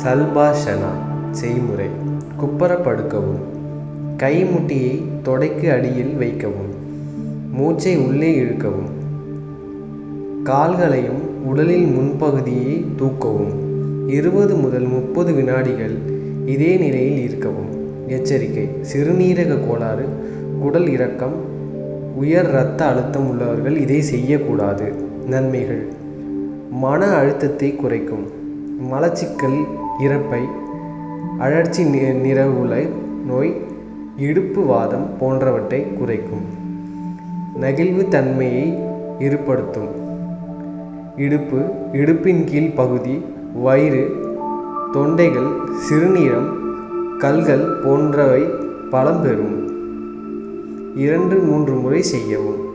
சல்பாஷனா செய்முறை குப்பர படுக்கவும் கைமுட்டியை தொடைக்கு அடியில் வைக்கவும் மூச்சை உள்ளே இழுக்கவும் கால்களையும் உடலில் முன்பகுதியை தூக்கவும் இருபது முதல் முப்பது வினாடிகள் இதே நிலையில் இருக்கவும் எச்சரிக்கை சிறுநீரக கோளாறு குடல் இறக்கம் உயர் இரத்த அழுத்தம் உள்ளவர்கள் இதை செய்யக்கூடாது நன்மைகள் மன அழுத்தத்தை குறைக்கும் மலச்சிக்கல் இறப்பை அழற்சி நி நிறவுலை நோய் இடுப்பு வாதம் போன்றவற்றை குறைக்கும் நெகிழ்வு தன்மையை ஏற்படுத்தும் இடுப்பு இடுப்பின் கீழ் பகுதி வயிறு தொண்டைகள் சிறுநீரம் கல்கள் போன்றவை பலம் பெறும் இரண்டு மூன்று முறை செய்யவும்